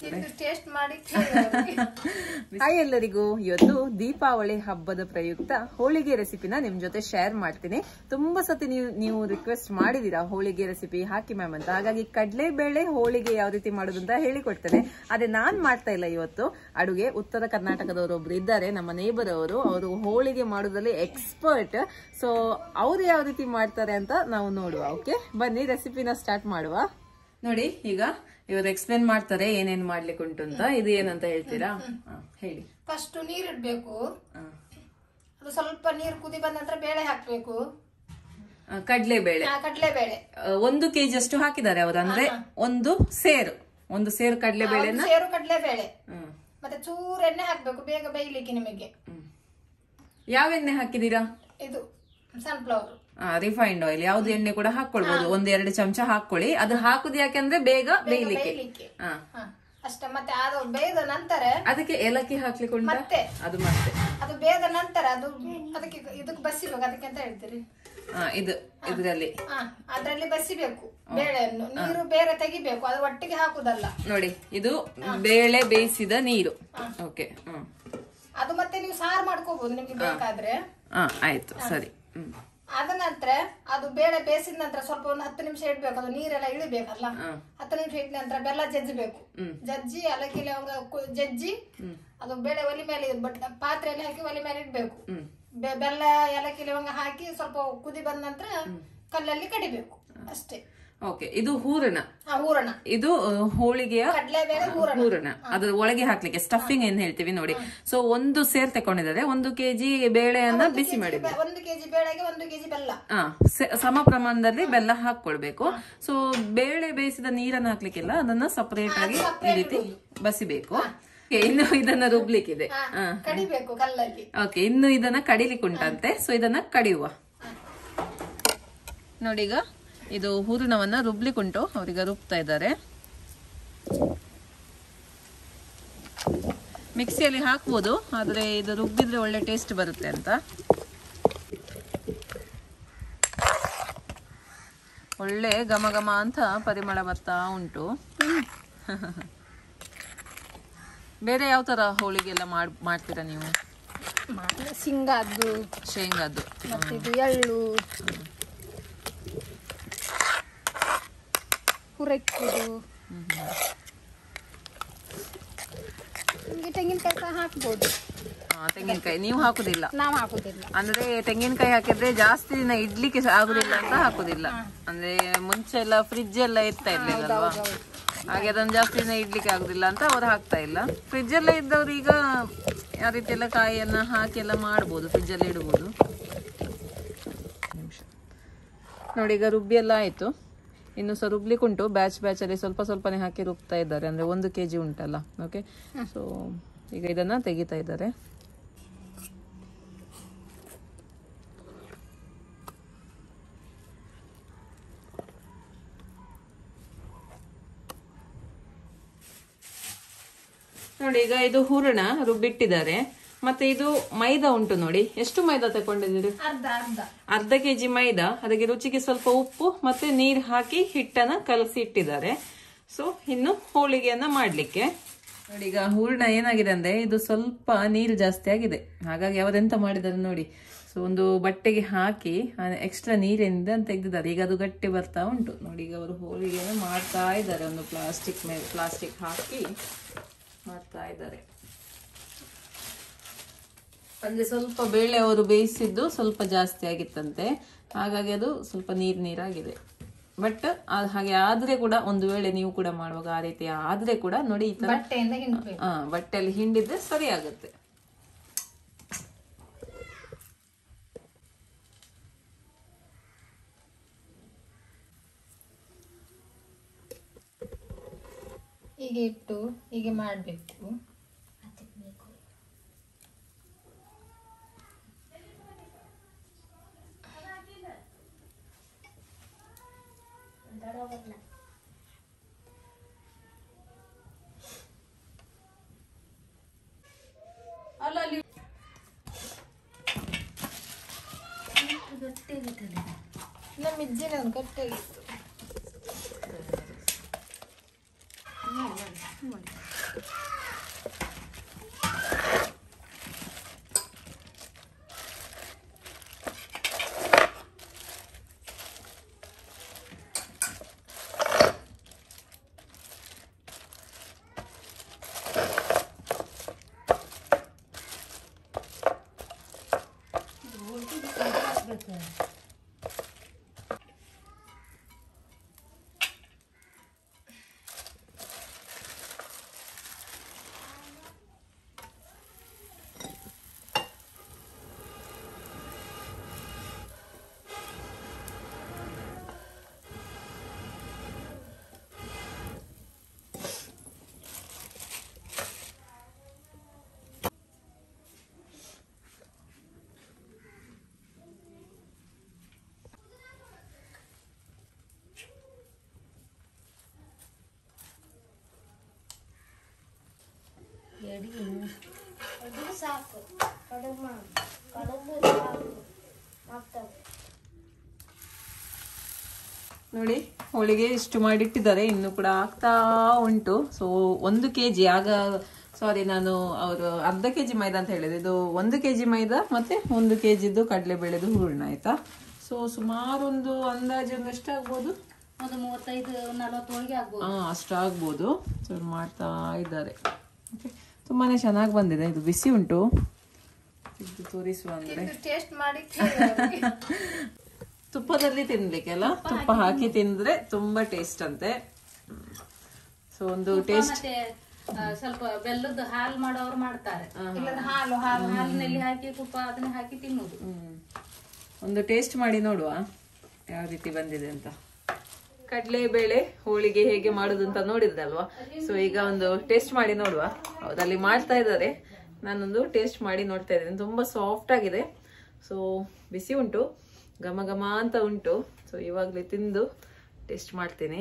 ತಿಂದು ಟೇಸ್ಟ್ ಮಾಡಿ ಕೇಳಿ ಅವ್ರಿಗೆ. ಹಾಯ್ ಎಲ್ಲರಿಗೂ ಇವತ್ತು ದೀಪಾವಳಿ ಹಬ್ಬದ ಪ್ರಯುಕ್ತ ಹೋಳಿಗೆ ರೆಸಿಪಿನ ನಿಮ್ ಜೊತೆ ಶೇರ್ ಮಾಡ್ತೀನಿ ತುಂಬಾ ಸತಿ ನೀವು ನೀವು ರಿಕ್ವೆಸ್ಟ್ ಮಾಡಿದೀರಾ ಹೋಳಿಗೆ ರೆಸಿಪಿ ಹಾಕಿ ಮ್ಯಾಮ್ ಅಂತ ಹಾಗಾಗಿ ಕಡಲೆಬೇಳೆ ಹೋಳಿಗೆ ಯಾವ ರೀತಿ ಮಾಡೋದು ಅಂತ ಹೇಳಿಕೊಡ್ತೇನೆ ಅದೇ ನಾನ್ ಮಾಡ್ತಾ ಇಲ್ಲ ಇವತ್ತು ಅಡುಗೆ ಉತ್ತರ ಕರ್ನಾಟಕದವರು ಒಬ್ರು ಇದ್ದಾರೆ ನಮ್ಮ ನೇಬರ್ ಅವರು ಅವರು ಹೋಳಿಗೆ ಮಾಡೋದ್ರಲ್ಲಿ ಎಕ್ಸ್ಪರ್ಟ್ ಸೊ ಅವ್ರು ಯಾವ ರೀತಿ ಮಾಡ್ತಾರೆ ಅಂತ ನಾವು ನೋಡುವ ಓಕೆ ಬನ್ನಿ ರೆಸಿಪಿನ ಸ್ಟಾರ್ಟ್ ಮಾಡುವ ನೋಡಿ ಈಗ ಇವರು ಎಕ್ಸ್ಪ್ಲೇನ್ ಮಾಡ್ತಾರೆ ಏನೇನ್ ಮಾಡ್ಲಿಕ್ಕೆ ಉಂಟು ಅಂತ ಇದು ಏನಂತ ಹೇಳ್ತೀರಾ ಹಾ, ಹೇಳಿ ಫಸ್ಟ್ ನೀರ್ ಇಡ್ಬೇಕು ಹಾ. ಅದು ಸ್ವಲ್ಪ ನೀರು ಕುದಿ ಬಂದ ನಂತರ ಬೇಳೆ ಹಾಕ್ಬೇಕು ಆ, ಕಡ್ಲೆಬೇಳೆ ಕಡಲೆ ಬೇಳೆ ಆ, ಒಂದು ಕೆಜಿ ಅಷ್ಟು ಹಾಕಿದ್ದಾರೆ ಅವರು ಅಂದ್ರೆ ಒಂದು ಸೇರು ಒಂದು ಸೇರು ಕಡ್ಲೆಬೇಳೆನ ಸೇರು ಕಡಲೆ ಬೇಳೆ ಹ್ಮ್. ಮತ್ತೆ ಚೂರು ಎಣ್ಣೆ ಹಾಕ್ಬೇಕು ಬೇಗ ಬೇಯಲಿಕ್ಕೆ ನಿಮಗೆ ಹ್ಮ್. ಯಾವ ಎಣ್ಣೆ ಹಾಕಿದೀರಾ ಇದು ಸನ್ಫ್ಲವರ್ ರಿಫೈನ್ಡ್ ಆಯಿಲ್ ಯಾವ್ದು ಎಣ್ಣೆ ಕೂಡ ಹಾಕೊಳ್ಬಹುದು ಒಂದ್ ಎರಡು ಚಮಚ ಹಾಕೊಳ್ಳಿ ಅದು ಹಾಕುದು ಯಾಕೆಂದ್ರೆ ಬೇಗ ಬೇಯಲಿಕ್ಕೆ ಬೇಯಲಿಕ್ಕೆ ಹಾ ಹ, ಅಷ್ಟೇ ಮತ್ತೆ ಅದು ಬೇಯ್ದ ನಂತರ ಅದಕ್ಕೆ ಏಲಕ್ಕಿ ಹಾಕ್ಲಿಕ್ಕೆ ಉಂಟಾ ಮತ್ತೆ ಅದು ಮತ್ತೆ ಅದು ಬೇಯ್ದ ನಂತರ ಅದು ಅದಕ್ಕೆ ಇದಕ್ಕೆ ಬಸಿಬೇಕು ಅದಕ್ಕೆ ಅಂತ ಹೇಳ್ತೀರಿ ಆ, ಇದು ಇದ್ರಲ್ಲಿ ಹ ಅದ್ರಲ್ಲಿ ಬಸಿಬೇಕು ಬೇಳೆಯನ್ನು ನೀರು ಬೇರೆ ತೆಗಿಬೇಕು ಅದು ಒಟ್ಟಿಗೆ ಹಾಕುದಲ್ಲ ನೋಡಿ ಇದು ಬೇಳೆ ಬೇಯಿಸಿದ ನೀರು ಓಕೆ ಹ್ಮ್ ಅದು ಮತ್ತೆ ನೀವು ಸಾರು ಮಾಡ್ಕೋಬಹುದು ನಿಮ್ಗೆ ಬೇಕಾದ್ರೆ ಹಾ ಆಯ್ತು ಸರಿ ಹ್ಮ್ ಅದ ನಂತರ ಅದು ಬೇಳೆ ಬೇಯಿಸಿದ ನಂತರ ಸ್ವಲ್ಪ ಒಂದು ಹತ್ತು ನಿಮಿಷ ಇಡ್ಬೇಕು ಅದು ನೀರೆಲ್ಲ ಇಳಿಬೇಕಲ್ಲ ಹತ್ತು ನಿಮಿಷ ಇಟ್ಟ ನಂತರ ಬೆಲ್ಲ ಜಜ್ಜಬೇಕು ಜಜ್ಜಿ ಅಲಕ್ಕಿ ಲವಂಗ ಕು- ಜಜ್ಜಿ ಅದು ಬೇಳೆ ಒಲಿ ಮೇಲೆ ಬಟ್ ಪಾತ್ರೆಯಲ್ಲಿ ಹಾಕಿ ಒಲಿ ಮೇಲೆ ಇಡ್ಬೇಕು ಬೆ- ಬೆಲ್ಲ ಏಲಕ್ಕಿ ಲವಂಗ ಹಾಕಿ ಸ್ವಲ್ಪ ಕುದಿ ಬಂದ ನಂತರ ಕಲ್ಲಲ್ಲಿ ಕಡಿಬೇಕು ಅಷ್ಟೇ ಓಕೆ ಇದು ಹೂರಣ ಹಾ ಹೂರಣ ಇದು ಆ, ಹೋಳಿಗೆಯ ಕಡಲೆ ಬೇಳೆ ಹೂರಣ ಹೂರಣ ಅದ್ರ ಒಳಗೆ ಹಾಕ್ಲಿಕ್ಕೆ ಸ್ಟಫಿಂಗ್ ಏನ್ ಹೇಳ್ತೀವಿ ನೋಡಿ ಸೊ ಒಂದು ಸೇರ್ ತಕೊಂಡಿದ್ದಾರೆ ಒಂದು ಕೆಜಿ ಬೇಳೆಯನ್ನ ಬಿಸಿ ಮಾಡಿ ಬೆ- ಒಂದು ಕೆಜಿ ಬೇಳೆಗೆ ಒಂದು ಕೆಜಿ ಬೆಲ್ಲ ಆ, ಸೆ- ಸಮ ಪ್ರಮಾಣದಲ್ಲಿ ಬೆಲ್ಲ ಹಾಕೊಳ್ಬೇಕು ಸೊ ಬೇಳೆ ಬೇಯಿಸಿದ ನೀರನ್ನ ಹಾಕ್ಲಿಕ್ಕಿಲ್ಲ ಅದನ್ನ ಸಪರೇಟ್ ಆಗಿ ಈ ರೀತಿ ಬಸಿಬೇಕು Okay, ಇನ್ನು ಇದನ್ನ ರುಬ್ಲಿಕ್ಕಿದೆ ಹಾ, ಕಡಿಬೇಕು ಕಲ್ಲಲ್ಲಿ ಓಕೆ ಇನ್ನು ಇದನ್ನ ಕಡಿಲಿಕ್ಕೆ ಉಂಟಂತೆ ಸೊ ಇದನ್ನ ಕಡಿಯುವ ನೋಡಿ ಈಗ ಇದು ಹೂರಣವನ್ನ ರುಬ್ಲಿಕ್ಕೆ ಉಂಟು ಅವ್ರೀಗ ರುಬ್ತಾ ಇದ್ದಾರೆ ಮಿಕ್ಸಿಯಲ್ಲಿ ಹಾಕ್ಬೋದು ಆದ್ರೆ ಇದು ರುಬ್ಬಿದ್ರೆ ಒಳ್ಳೆ ಟೇಸ್ಟ್ ಬರುತ್ತೆ ಅಂತ ಒಳ್ಳೆ ಘಮ ಘಮ ಅಂತ ಪರಿಮಳ ಬರ್ತಾ ಉಂಟು ಬೇರೆ ಯಾವ ತರ ಹೋಳಿಗೆ ಎಲ್ಲ ಮಾಡ್ ಮಾಡ್ತೀರಾ ನೀವು ಮತ್ತೆ ಸಿಂಗಾದ್ದು ಶೇಂಗಾದ್ದು ಮತ್ತೆ ಇದು ಎಳ್ಳು ಹುರಕ್ಕುದು ನಿಮ್ಗೆ ತೆಂಗಿನಕಾಯಿ ಸಹ ಹಾಕ್ಬೋದು ಆ, ತೆಂಗಿನಕಾಯಿ ನೀವು ಹಾಕುದಿಲ್ಲ ನಾವು ಹಾಕುದಿಲ್ಲ ಅಂದ್ರೆ ತೆಂಗಿನಕಾಯಿ ಹಾಕಿದ್ರೆ ಜಾಸ್ತಿ ದಿನ ಇಡ್ಲಿಕ್ಕೆ ಸ- ಆಗುದಿಲ್ಲ ಅಂತ ಹಾಕುದಿಲ್ಲ ಅಂದ್ರೆ ಮುಂಚೆ ಎಲ್ಲ ಫ್ರಿಜ್ ಎಲ್ಲ ಇರ್ತಾ ಇರ್ಲಿಲ್ಲಲ್ವಾ ಹಾಗೆ ಅದನ್ನ ಜಾಸ್ತಿ ದಿನ ಇಡ್ಲಿಕ್ಕೆ ಆಗುದಿಲ್ಲ ಅಂತ ಅವ್ರು ಹಾಕ್ತಾ ಇಲ್ಲ ಫ್ರಿಜ್ ಎಲ್ಲ ಇದ್ದವ್ರು ಈಗ ಯಾವ ರೀತಿ ಎಲ್ಲ ಕಾಯಿಯನ್ನ ಹಾಕಿ ಎಲ್ಲ ಮಾಡ್ಬೋದು ಫ್ರಿಜ್ ಅಲ್ಲಿ ಇಡ್ಬೋದು ನಿಮಿಷ ನೋಡಿ ಈಗ ರುಬ್ಬಿ ಎಲ್ಲ ಆಯ್ತು ಇನ್ನು ಸಹ ರುಬ್ಲಿಕ್ಕೆ ಉಂಟು ಬ್ಯಾಚ್ ಬ್ಯಾಚ್ ಅಲ್ಲಿ ಸ್ವಲ್ಪ ಸ್ವಲ್ಪನೇ ಹಾಕಿ ರುಬ್ತಾ ಇದ್ದಾರೆ ಅಂದ್ರೆ ಒಂದು ಕೆಜಿ ಉಂಟಲ್ಲ ಓಕೆ ಸೊ ಈಗ ಇದನ್ನ ತೆಗಿತಾ ಇದ್ದಾರೆ ನೋಡಿ ಈಗ ಇದು ಹೂರಣ ರುಬ್ಬಿಟ್ಟಿದ್ದಾರೆ ಮತ್ತೆ ಇದು ಮೈದಾ ಉಂಟು ನೋಡಿ ಎಷ್ಟು ಮೈದಾ ತಕೊಂಡಿದ್ದೀರಿ ಅರ್ಧ ಅರ್ಧ ಅರ್ಧ ಕೆಜಿ ಮೈದಾ ಅದಕ್ಕೆ ರುಚಿಗೆ ಸ್ವಲ್ಪ ಉಪ್ಪು ಮತ್ತೆ ನೀರು ಹಾಕಿ ಹಿಟ್ಟನ್ನ ಕಲಸಿ ಇಟ್ಟಿದ್ದಾರೆ ಸೊ ಇನ್ನು ಹೋಳಿಗೆಯನ್ನ ಮಾಡ್ಲಿಕ್ಕೆ ನೋಡಿ ಈಗ ಹೂರ್ಣ ಏನಾಗಿದೆ ಅಂದ್ರೆ ಇದು ಸ್ವಲ್ಪ ನೀರು ಜಾಸ್ತಿ ಆಗಿದೆ ಹಾಗಾಗಿ ಅವರೆಂತ ಮಾಡಿದ್ದಾರೆ ನೋಡಿ ಸೊ ಒಂದು ಬಟ್ಟೆಗೆ ಹಾಕಿ ಎಕ್ಸ್ಟ್ರಾ ನೀರಿಂದ ತೆಗೆದಿದ್ದಾರೆ ಈಗ ಅದು ಗಟ್ಟಿ ಬರ್ತಾ ಉಂಟು ನೋಡಿ ಈಗ ಅವರು ಹೋಳಿಗೆಯನ್ನು ಮಾಡ್ತಾ ಇದ್ದಾರೆ ಒಂದು ಪ್ಲಾಸ್ಟಿಕ್ ಮೇಲೆ ಪ್ಲಾಸ್ಟಿಕ್ ಹಾಕಿ ಮಾಡ್ತಾ ಇದ್ದಾರೆ ಅಂದ್ರೆ ಸ್ವಲ್ಪ ಬೇಳೆ ಅವರು ಬೇಯಿಸಿದ್ದು ಸ್ವಲ್ಪ ಜಾಸ್ತಿ ಆಗಿತ್ತಂತೆ ಹಾಗಾಗಿ ಅದು ಸ್ವಲ್ಪ ನೀರ್ ನೀರಾಗಿದೆ ಬಟ್ ಹಾಗೆ ಆದ್ರೆ ಕೂಡ ಒಂದು ವೇಳೆ ನೀವು ಕೂಡ ಮಾಡುವಾಗ ಆ ರೀತಿ ಆದ್ರೆ ಕೂಡ ನೋಡಿ ಈ ತರ ಬಟ್ಟೆಯಿಂದ ಹಿಂಡ್ಬೇಕು ಆ, ಬಟ್ಟೆಯಲ್ಲಿ ಹಿಂಡಿದ್ರೆ ಸರಿ ಆಗುತ್ತೆ ಹೀಗೆ ಇಟ್ಟು ಹೀಗೆ ಮಾಡಬೇಕು ಅಲ್ಲ ಅಲ್ಲಿ ನಮ್ಮ ಇಜ್ಜಿನ ಒಂದು ಗಟ್ಟಿಯಾಗಿತ್ತು ಸಾಕು ಕಡುಬು ಮಾಡು ಕಡುಬು ಸಾಕು ಮತ್ತೆ ನೋಡಿ ಹೋಳಿಗೆ ಇಷ್ಟು ಮಾಡಿಟ್ಟಿದ್ದಾರೆ ಇನ್ನು ಕೂಡ ಆಗ್ತಾ ಉಂಟು ಸೊ ಒಂದು ಕೆ ಜಿ ಆಗ ಸಾರಿ ನಾನು ಅವರು ಅರ್ಧ ಕೆ ಜಿ ಮೈದಾ ಅಂತ ಹೇಳಿದೆ ಇದು ಒಂದು ಕೆ ಜಿ ಮೈದಾ ಮತ್ತೆ ಒಂದು ಕೆ ಜಿದು ಕಡಲೆಬೇಳೆದು ಹೂರ್ಣ ಆಯ್ತಾ ಸೊ ಸುಮಾರು ಒಂದು ಅಂದಾಜು ಒಂದು ಎಷ್ಟಾಗ್ಬೋದು ಒಂದು ಮೂವತ್ತೈದು ನಲವತ್ತು ಹೋಳಿಗೆ ಆಗ್ಬೋದು ಹಾ ಅಷ್ಟು ಆಗ್ಬೋದು ಸೊ ಮಾಡ್ತಾ ಇದ್ದಾರೆ Okay. ತುಂಬಾನೇ ಚೆನ್ನಾಗಿ ಬಂದಿದೆ ಇದು ಬಿಸಿ ಉಂಟು ಇದು ತೋರಿಸುವ ಅಂದ್ರೆ ಟೇಸ್ಟ್ ಮಾಡಿ ತುಪ್ಪದಲ್ಲಿ ತಿನ್ಲಿಕ್ಕೆ ಅಲ್ಲ ತುಪ್ಪ ಹಾಕಿ ತಿಂದ್ರೆ ತುಂಬಾ ಟೇಸ್ಟ್ ಅಂತೆ ಸೊ ಒಂದು ಟೇಸ್ಟ್ ಮತ್ತೆ ಆ, ಸ್ವಲ್ಪ ಬೆಲ್ಲದ ಹಾಲು ಮಾಡೋರು ಮಾಡ್ತಾರೆ ಇಲ್ಲದ ಹಾಲು ಹಾಲು ಹಾಲಿನಲ್ಲಿ ಹಾಕಿ ತುಪ್ಪ ಅದನ್ನ ಹಾಕಿ ತಿನ್ನುದು ಒಂದು ಟೇಸ್ಟ್ ಮಾಡಿ ನೋಡುವ ಯಾವ ರೀತಿ ಬಂದಿದೆ ಅಂತ ಕಡಲೆಬೇಳೆ ಹೋಳಿಗೆ ಹೇಗೆ ಮಾಡುದು ಅಂತ ನೋಡಿದ್ರಲ್ವಾ ಸೊ ಈಗ ಒಂದು ಟೇಸ್ಟ್ ಮಾಡಿ ನೋಡುವ ಹೌದು ಅಲ್ಲಿ ಮಾಡ್ತಾ ಇದ್ದಾರೆ ನಾನೊಂದು ಟೇಸ್ಟ್ ಮಾಡಿ ನೋಡ್ತಾ ಇದ್ದೇನೆ ತುಂಬಾ ಸಾಫ್ಟ್ ಆಗಿದೆ ಸೊ ಬಿಸಿ ಉಂಟು ಘಮ ಘಮ ಅಂತ ಉಂಟು ಸೊ ಇವಾಗಲೇ ತಿಂದು ಟೇಸ್ಟ್ ಮಾಡ್ತೀನಿ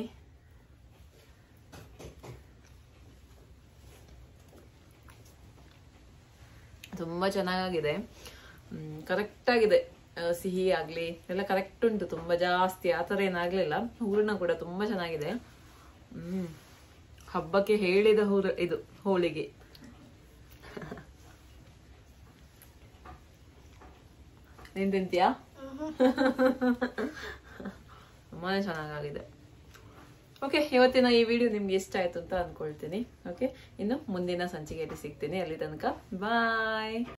ತುಂಬಾ ಚೆನ್ನಾಗಿದೆ ಕರೆಕ್ಟ್ ಆಗಿದೆ ಆ, ಸಿಹಿ ಆಗ್ಲಿ ಎಲ್ಲ ಕರೆಕ್ಟ್ ಉಂಟು ತುಂಬಾ ಜಾಸ್ತಿ ಆ ಥರ ಏನಾಗ್ಲಿಲ್ಲ ಹೂರಣ ಕೂಡ ತುಂಬಾ ಚೆನ್ನಾಗಿದೆ ಹ್ಮ್ ಹಬ್ಬಕ್ಕೆ ಹೇಳಿದ ಹೂರ ಇದು ಹೋಳಿಗೆ ನೀನ್ ತಿಂತೀಯಾ ತುಂಬಾನೇ ಚೆನ್ನಾಗಿದೆ ಓಕೆ ಇವತ್ತಿನ ಈ ವಿಡಿಯೋ ನಿಮ್ಗೆ ಇಷ್ಟ ಆಯ್ತು ಅಂತ ಅನ್ಕೊಳ್ತೀನಿ ಓಕೆ ಇನ್ನು ಮುಂದಿನ ಸಂಚಿಕೆಯಲ್ಲಿ ಸಿಗ್ತೀನಿ ಅಲ್ಲಿ ತನಕ ಬಾಯ್